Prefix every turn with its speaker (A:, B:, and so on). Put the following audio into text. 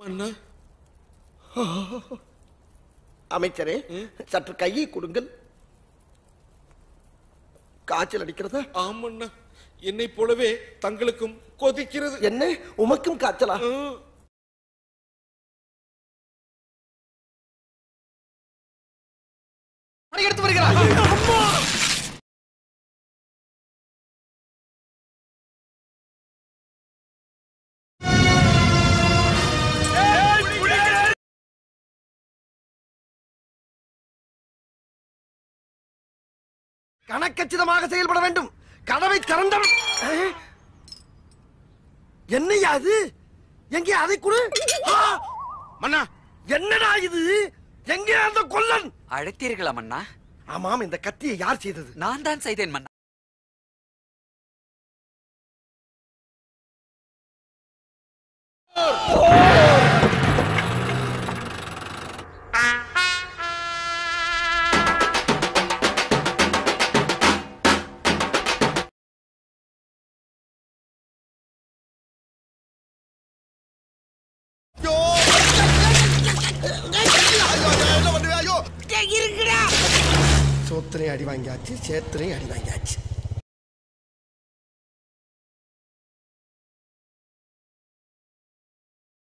A: அண்ணா
B: அமைச்சரே சற்று கையை கொடுங்கள் காய்ச்சல் அடிக்கிறதா
A: ஆமண்ணா என்னை போலவே தங்களுக்கும் கொதிக்கிறது
B: என்ன உமக்கும் காய்ச்சலா
A: ம்.
B: எடுத்து வருகிறார் கணக்கச்சிதமாக செயல்பட வேண்டும் கதவை திறந்தம் என்னையா அது எங்கே அதை கொடு ஆ!
A: மன்னா
B: என்னடா இது எங்கே அந்த கொல்லன்
C: அழைத்தீர்களா மன்னா
B: ஆமாம் இந்த கத்தியை யார் செய்தது
C: நான் தான் செய்தேன் மன்னா
B: சோத்திரையும் அடி வாங்கியாச்சு சேத்திரையும் அடி வாங்கியாச்சு